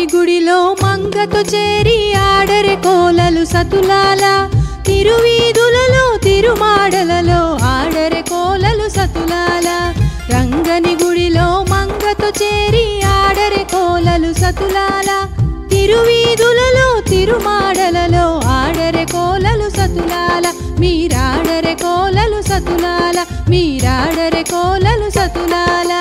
గుడిలో మంగతో చేరి ఆడరె కోలలు సతులాల తిరువీధులలో తిరుమాడలలో ఆడరె కోలలు సతులాల రంగని గుడిలో మంగతో చేరి ఆడరె కోలలు సతులాల తిరువీధులలో తిరుమాడలలో ఆడరె కోలలు సతులాల మీరాడరె కోలలు సతులాల మీరాడరె కోలలు సతులాల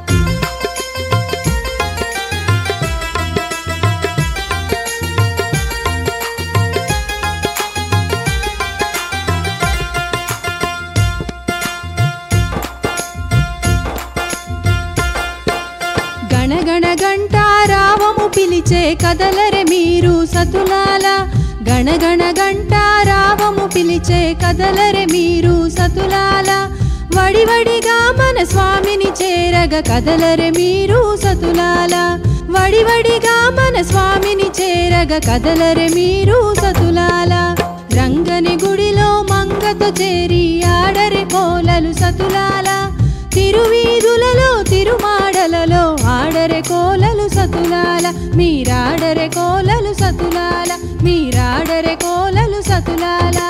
గణగణ గంటారావము పిలిచే కదలరె మీరు సతులాల గణగణ గంటారావము పిలిచే కదలరె మీరు సతులాల వడివడిగా మన స్వామిని చేరగ కదలరె మీరు సతులాల వడివడిగా మన స్వామిని చేరగ కదలరె మీరు సతులాల రంగని గుడిలో మంగతో చేరి ఆడరె కోలలు సతులాల తిరువీధులలో తిరుమాడలలో ఆడరె కోలలు సతులాల మీరాడరె కోలలు సతులాల మీరాడరె కోలలు సతులాల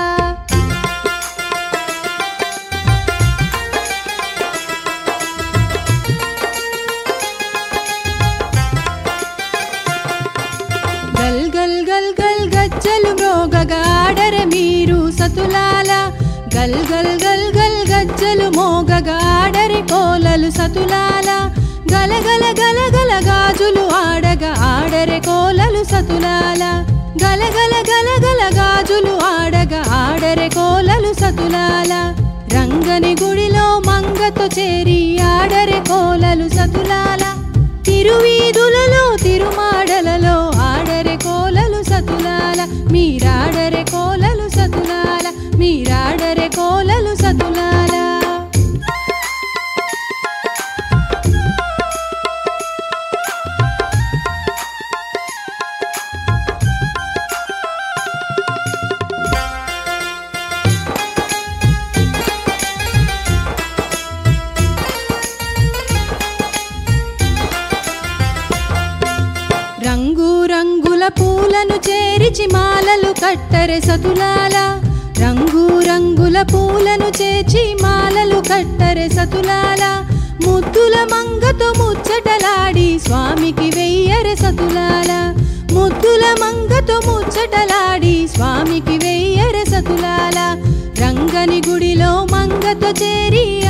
గల్ గల్ గల్ గల్ గజ్జలు మ్రోగగా ఆడరె మీరు సతులాల గల్ గల్ గల్ గల్ గజ్జలు మోగగా ఆడరె కోలలు సతులాల గల గల గల గల గాజులు ఆడగా ఆడరె కోలలు సతులాల గల గల గల గల గాజులు ఆడగా ఆడరె కోలలు సతులాల రంగని గుడిలో మంగతో చేరి ఆడరె కోలలు సతులాల తిరువీధులలో తిరుమాడలలో ఆడరె కోలలు సతులాల మీరాడరె కోలలు సతులాల మీరాడరె కోలలు సతులాల రంగు రంగుల పూలను చేరిచి మాలలు కట్టరె సతులాల రంగు రంగుల పూలను చేర్చి మాలలు కట్టరె సతులాల ముద్దుల మంగతో ముచ్చటలాడి స్వామికి వెయ్యరె సతులాల ముద్దుల మంగతో ముచ్చటలాడి స్వామికి వెయ్యరె సతులాల రంగని గుడిలో మంగతో చేరి